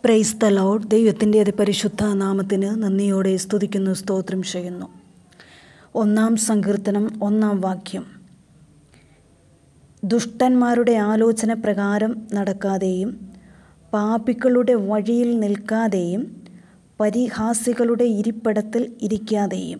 praise the load ദൈവത്തിൻ്റെ അതിപരിശുദ്ധ നാമത്തിന് നന്ദിയോടെ സ്തുതിക്കുന്നു സ്തോത്രം ചെയ്യുന്നു ഒന്നാം സങ്കീർത്തനം ഒന്നാം വാക്യം ദുഷ്ടന്മാരുടെ ആലോചന പ്രകാരം നടക്കാതെയും പാപികളുടെ വഴിയിൽ നിൽക്കാതെയും പരിഹാസികളുടെ ഇരിപ്പിടത്തിൽ ഇരിക്കാതെയും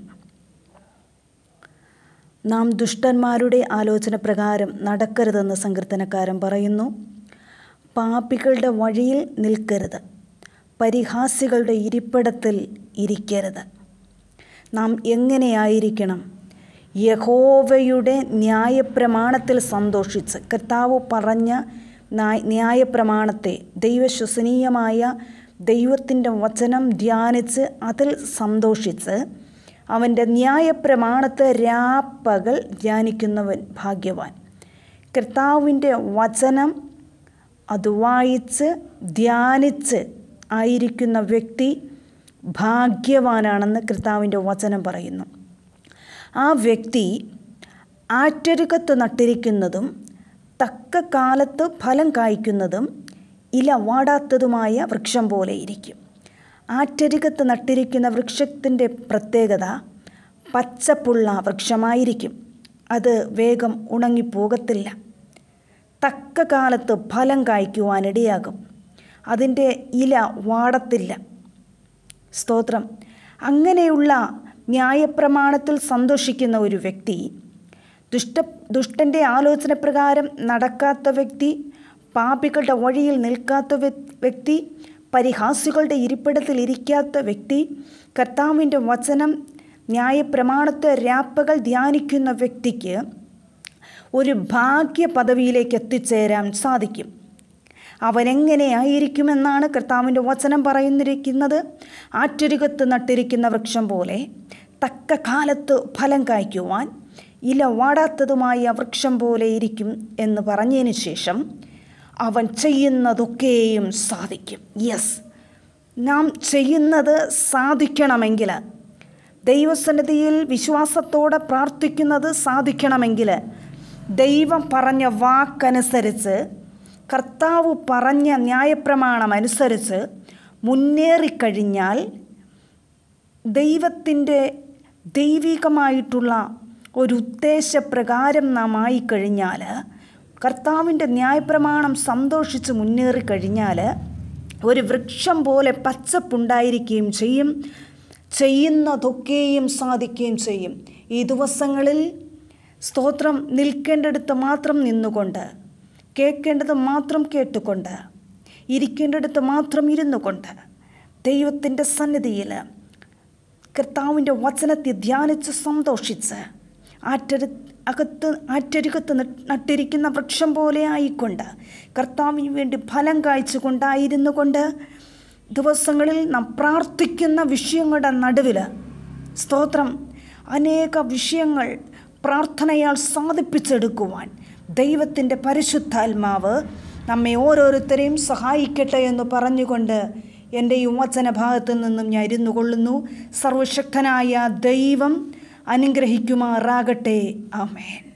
നാം ദുഷ്ടന്മാരുടെ ആലോചന പ്രകാരം നടക്കരുതെന്ന് സങ്കീർത്തനക്കാരൻ പറയുന്നു പാപികളുടെ വഴിയിൽ നിൽക്കരുത് പരിഹാസികളുടെ ഇരിപ്പിടത്തിൽ ഇരിക്കരുത് നാം എങ്ങനെയായിരിക്കണം യഹോവയുടെ ന്യായപ്രമാണത്തിൽ സന്തോഷിച്ച് കർത്താവ് പറഞ്ഞ ന്യായപ്രമാണത്തെ ദൈവശ്വസനീയമായ ദൈവത്തിൻ്റെ വചനം ധ്യാനിച്ച് അതിൽ സന്തോഷിച്ച് അവൻ്റെ ന്യായപ്രമാണത്തെ രാപ്പകൽ ധ്യാനിക്കുന്നവൻ ഭാഗ്യവാൻ കർത്താവിൻ്റെ വചനം അത് വായിച്ച് ധ്യാനിച്ച് ആയിരിക്കുന്ന വ്യക്തി ഭാഗ്യവാനാണെന്ന് കർത്താവിൻ്റെ വചനം പറയുന്നു ആ വ്യക്തി ആറ്റരുകത്ത് നട്ടിരിക്കുന്നതും തക്ക കാലത്ത് ഫലം കായ്ക്കുന്നതും ഇല വാടാത്തതുമായ വൃക്ഷം പോലെ ഇരിക്കും ആറ്റരുകത്ത് നട്ടിരിക്കുന്ന വൃക്ഷത്തിൻ്റെ പ്രത്യേകത പച്ചപ്പുള്ള വൃക്ഷമായിരിക്കും അത് വേഗം ഉണങ്ങിപ്പോകത്തില്ല തക്ക കാലത്ത് ഫലം കായ്ക്കുവാനിടയാകും അതിൻ്റെ ഇല വാടത്തില്ല സ്തോത്രം അങ്ങനെയുള്ള ന്യായപ്രമാണത്തിൽ സന്തോഷിക്കുന്ന ഒരു വ്യക്തി ദുഷ്ട ദുഷ്ടൻ്റെ ആലോചന പ്രകാരം നടക്കാത്ത വ്യക്തി പാപികളുടെ വഴിയിൽ നിൽക്കാത്ത വ്യക്തി പരിഹാസികളുടെ ഇരിപ്പിടത്തിൽ ഇരിക്കാത്ത വ്യക്തി കർത്താവിൻ്റെ വചനം ന്യായപ്രമാണത്തെ രാപ്പകൾ ധ്യാനിക്കുന്ന വ്യക്തിക്ക് ഒരു ഭാഗ്യ പദവിയിലേക്ക് എത്തിച്ചേരാൻ സാധിക്കും അവനെങ്ങനെയായിരിക്കുമെന്നാണ് കർത്താവിൻ്റെ വചനം പറയുന്നിരിക്കുന്നത് ആറ്റരുകത്ത് നട്ടിരിക്കുന്ന വൃക്ഷം പോലെ തക്ക കാലത്ത് ഫലം കായ്ക്കുവാൻ ഇല വാടാത്തതുമായ വൃക്ഷം പോലെ ഇരിക്കും എന്ന് പറഞ്ഞതിന് ശേഷം അവൻ ചെയ്യുന്നതൊക്കെയും സാധിക്കും യെസ് നാം ചെയ്യുന്നത് സാധിക്കണമെങ്കിൽ ദൈവസന്നിധിയിൽ വിശ്വാസത്തോടെ പ്രാർത്ഥിക്കുന്നത് സാധിക്കണമെങ്കിൽ ദൈവം പറഞ്ഞ വാക്കനുസരിച്ച് കർത്താവ് പറഞ്ഞ ന്യായപ്രമാണം അനുസരിച്ച് മുന്നേറിക്കഴിഞ്ഞാൽ ദൈവത്തിൻ്റെ ദൈവികമായിട്ടുള്ള ഒരു ഉദ്ദേശപ്രകാരം നാം ആയിക്കഴിഞ്ഞാൽ കർത്താവിൻ്റെ ന്യായപ്രമാണം സന്തോഷിച്ച് മുന്നേറിക്കഴിഞ്ഞാൽ ഒരു വൃക്ഷം പോലെ പച്ചപ്പുണ്ടായിരിക്കുകയും ചെയ്യും ചെയ്യുന്നതൊക്കെയും സാധിക്കുകയും ചെയ്യും ഈ ദിവസങ്ങളിൽ സ്തോത്രം നിൽക്കേണ്ടടുത്ത് മാത്രം നിന്നുകൊണ്ട് കേൾക്കേണ്ടത് മാത്രം കേട്ടുകൊണ്ട് ഇരിക്കേണ്ടടുത്ത് മാത്രം ഇരുന്നു കൊണ്ട് ദൈവത്തിൻ്റെ സന്നിധിയിൽ കർത്താവിൻ്റെ വചനത്തെ ധ്യാനിച്ച് സന്തോഷിച്ച് ആറ്റരു അകത്ത് ആറ്റരുകത്ത് നട്ടിരിക്കുന്ന വൃക്ഷം പോലെ ആയിക്കൊണ്ട് കർത്താവിന് വേണ്ടി ഫലം കായ്ച്ചു കൊണ്ടായിരുന്നു കൊണ്ട് ദിവസങ്ങളിൽ നാം പ്രാർത്ഥിക്കുന്ന വിഷയങ്ങളുടെ നടുവിൽ സ്തോത്രം അനേക വിഷയങ്ങൾ പ്രാർത്ഥനയാൽ സാധിപ്പിച്ചെടുക്കുവാൻ ദൈവത്തിൻ്റെ പരിശുദ്ധാത്മാവ് നമ്മെ ഓരോരുത്തരെയും സഹായിക്കട്ടെ എന്ന് പറഞ്ഞുകൊണ്ട് എൻ്റെ ഈ വചന ഭാഗത്തു നിന്നും ഞാൻ ഇരുന്നു കൊള്ളുന്നു സർവശക്തനായ ദൈവം അനുഗ്രഹിക്കുമാറാകട്ടെ ആമേൻ